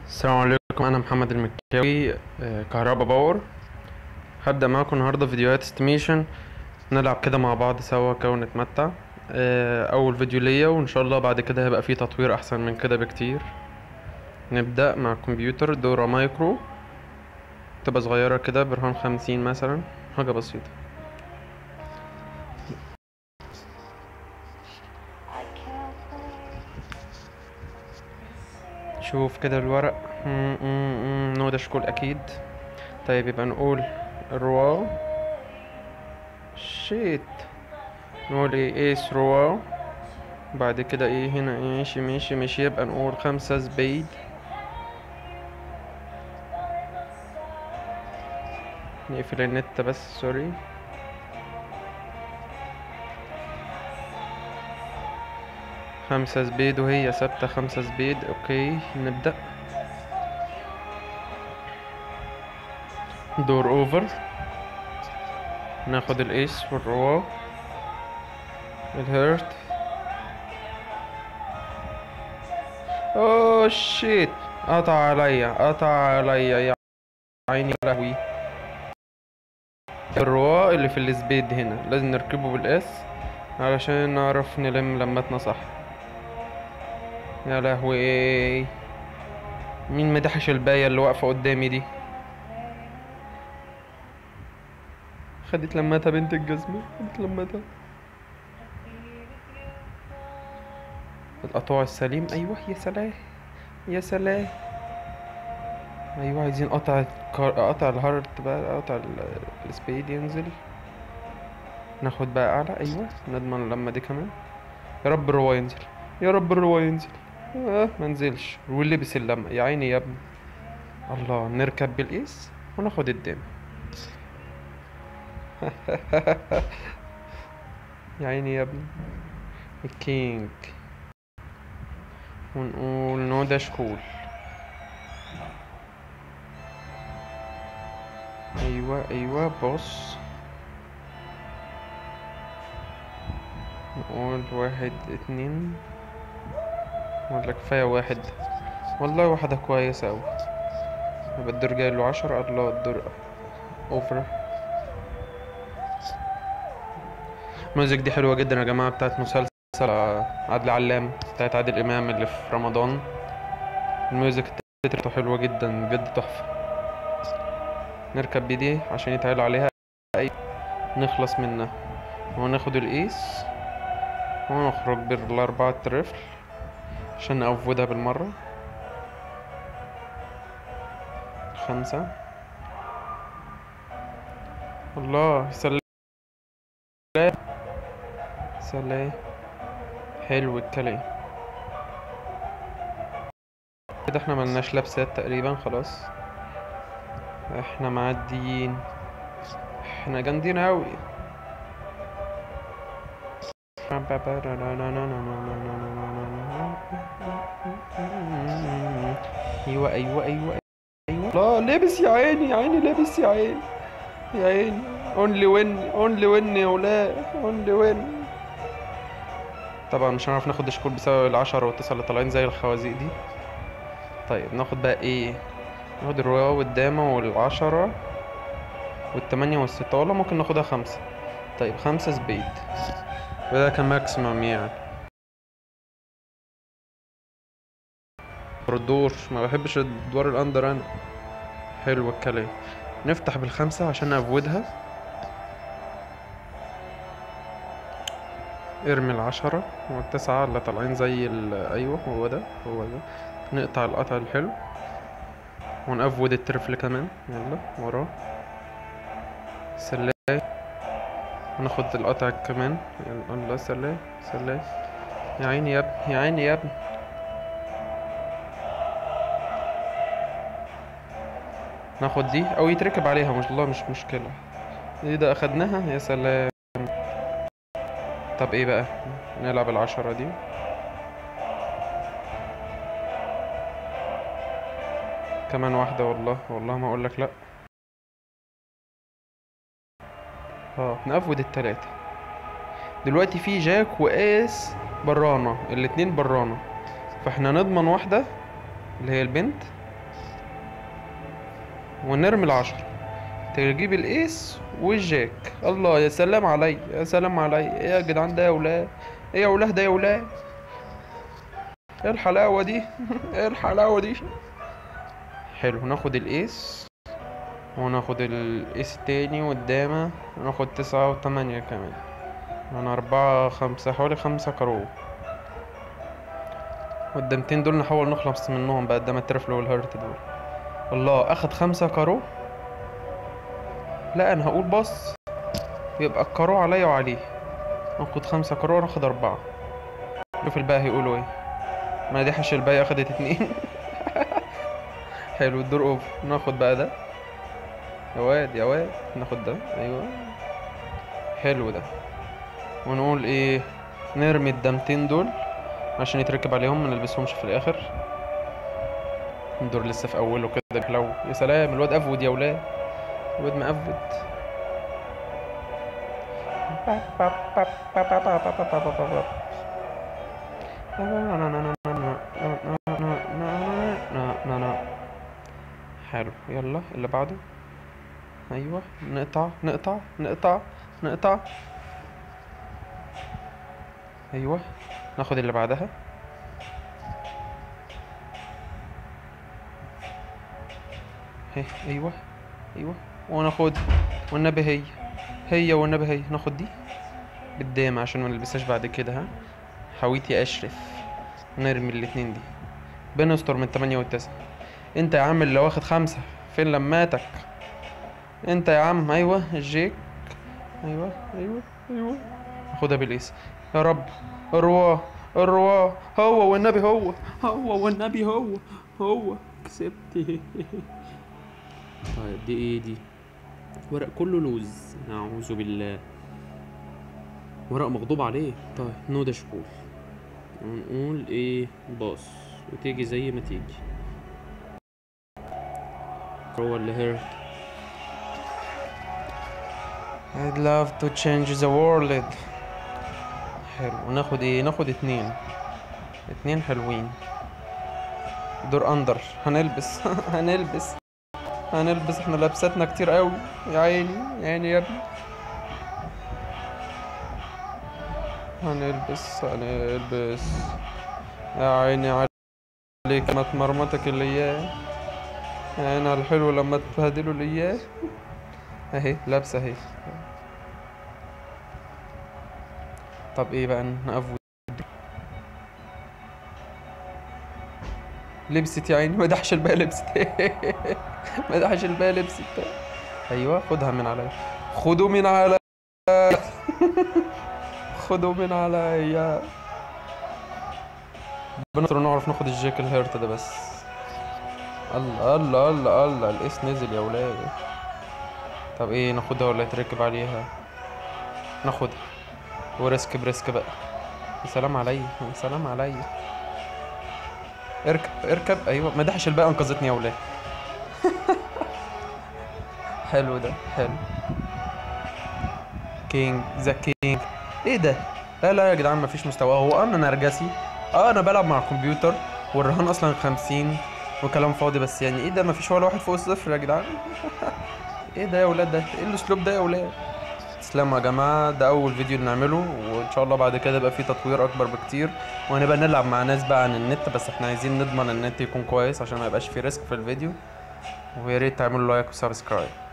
السلام عليكم انا محمد المكاوي آه، كهربا باور هبدأ معاكم النهاردة فيديوهات استيميشن نلعب كده مع بعض سوا كده ونتمتع آه، اول فيديو ليا وان شاء الله بعد كده هيبقى فيه تطوير احسن من كده بكتير نبدأ مع الكمبيوتر دورة مايكرو تبقى صغيرة كده برهان خمسين مثلا حاجة بسيطة شوف كده الورق مم، مم، مم، نو ده شكول اكيد طيب يبقى نقول روا شيت نقول ايه ايس روا بعد كده ايه هنا إيه ماشي ماشي ماشي يبقى نقول خمسة سبيد نقفل النت بس سوري خمسة سبيد وهي ثابتة خمسة سبيد اوكي نبدأ دور اوفر ناخد الايس والروا الهيرت اوه شيت قطع عليا قطع عليا يا عيني يا لهوي الروا اللي في السبيد هنا لازم نركبه بالاس علشان نعرف نلم لمتنا صح يا لهوي مين مدحش الباية اللي واقفة قدامي دي خدت لمتها بنت الجزمة خدت لمتها القطاع السليم ايوه يا سلام يا سلام ايوه عايزين قطع الكار... قطع الهارت بقى قطع ال- السبيد ينزل ناخد بقى اعلى ايوه نضمن اللمة دي كمان يا رب الروا ينزل يا رب الروا ينزل آه منزلش ولبس اللمة يا عيني يا ابني الله نركب بالايس وناخد الدم يا عيني يا ابني الكينج ونقول نو ده شكول ايوه ايوه بص نقول واحد اتنين ولا كفاية واحد والله واحدة كويسة أوي يبقى الدور جاي له عشرة الله الدور اوفر الميوزك دي حلوة جدا يا جماعة بتاعت مسلسل عادل علام بتاعت عادل إمام اللي في رمضان الميوزك بتاعته حلوة جدا بجد تحفة نركب بدي عشان يتعال عليها أي نخلص منها وناخد الإيس ونخرج بالأربعة رفل عشان نقفودها بالمرة خمسة الله سلام سلام حلو الكلام كده احنا ملناش لبسات تقريبا خلاص احنا معديين احنا جامدين اوي ايوه ايوه ايوه ايوه لا لابس يا عيني يا عيني لابس يا عيني يا عيني اونلي وين اونلي وين يا ولاد اونلي وين طبعا مش هنعرف ناخد شكول بسبب العشرة والتسعة اللي طالعين زي الخوازيق دي طيب ناخد بقى ايه ناخد الرواية والدامة والعشرة والتمانية والستة والله ممكن ناخدها خمسة طيب خمسة سبيد وده كان ماكسيمم يعني الدور ما بحبش الدور الاندر انا حلو الكلام نفتح بالخمسة عشان افودها ارمي العشرة والتسعة اللي طالعين زي ال ايوه هو ده هو ده نقطع القطع الحلو ونقفود الترفل كمان يلا وراه سلام وناخد القطع كمان يلا الله سلام سلام يا عيني يا ابني يا عيني يا ابني ناخد دي او يتركب عليها مش الله مش مشكلة دي ده اخدناها يا سلام طب ايه بقى نلعب العشرة دي كمان واحدة والله والله ما اقولك لا اه نقفود التلاتة دلوقتي في جاك وقاس برانة الاتنين برانة فاحنا نضمن واحدة اللي هي البنت ونرمي العشرة تجيب الايس والجاك الله يا سلام علي يا سلام علي ايه يا جدعان ده يا ولاد ايه يا ولاد ده يا ولاد ايه الحلاوة دي ايه الحلاوة دي حلو ناخد الايس وناخد الايس التاني قدامه وناخد تسعة وتمانية كمان انا اربعة خمسة حوالي خمسة كارو والدمتين دول نحاول نخلص منهم بقى قدام الترفل والهرت دول الله اخد خمسة كارو لا انا هقول بص يبقى الكارو عليا وعليه ناخد خمسة كارو ناخد اربعة شوف الباقي هيقولوا ايه ما دي حش الباقي اخدت اتنين حلو الدور اوف ناخد بقى ده يا واد يا واد ناخد ده ايوه حلو ده ونقول ايه نرمي الدمتين دول عشان يتركب عليهم ما نلبسهمش في الاخر الدور لسه في اوله كده لو يا سلام الواد افود يا ولاد الواد مقفد حلو يلا اللي بعده ايوه نقطع نقطع نقطع نقطع ايوه ناخد اللي بعدها هي ايوه ايوه وناخد والنبي هي هي والنبي هي ناخد دي قدام عشان ما نلبسهاش بعد كده ها حاويتي اشرف نرمي الاتنين دي بنستر من تمانية والتسعة انت يا عم اللي واخد خمسة فين لماتك انت يا عم ايوه الجيك ايوه ايوه ايوه خدها بالايس يا رب الروا الروا هو والنبي هو هو والنبي هو هو كسبت طيب دي ايه دي ورق كله لوز اعوذ بالله ورق مغضوب عليه طيب نو داشبول ونقول ايه باص وتيجي زي ما تيجي هو اللي هيرت I'd love to change the world حلو وناخد ايه ناخد اتنين اتنين حلوين دور اندر هنلبس هنلبس هنلبس احنا لبساتنا كتير قوي يا عيني يا عيني يا ابني هنلبس هنلبس يا عيني عليك ما تمرمطك اللي اياه يا عيني على الحلو لما تبهدلوا اللي اياه اهي لابسه اهي طب ايه بقى نقفل لبست يا عيني ما دحش الباقي لبست ما دحش الباقي لبست ايوه خدها من عليا خدوا من عليا خدوا من عليا بنقدر نعرف ناخد الجاك الهيرت ده بس الله الله الله الله الاس نزل يا ولاد طب ايه ناخدها ولا يتركب عليها ناخدها وريسك بريسك بقى يا سلام عليا يا سلام عليا اركب اركب ايوه ما دحش الباقي انقذتني يا ولاد حلو ده حلو كينج ذا كينج ايه ده لا لا يا جدعان مفيش مستوى هو انا نرجسي اه انا بلعب مع الكمبيوتر والرهان اصلا خمسين وكلام فاضي بس يعني ايه ده مفيش ولا واحد فوق الصفر يا جدعان ايه ده يا ولاد ده ايه الاسلوب ده يا ولاد تسلموا يا جماعة ده أول فيديو نعمله وإن شاء الله بعد كده يبقى فيه تطوير أكبر بكتير وهنبقى نلعب مع ناس بقى عن النت بس احنا عايزين نضمن النت يكون كويس عشان ما يبقاش فيه ريسك في الفيديو ويا ريت تعملوا لايك وسبسكرايب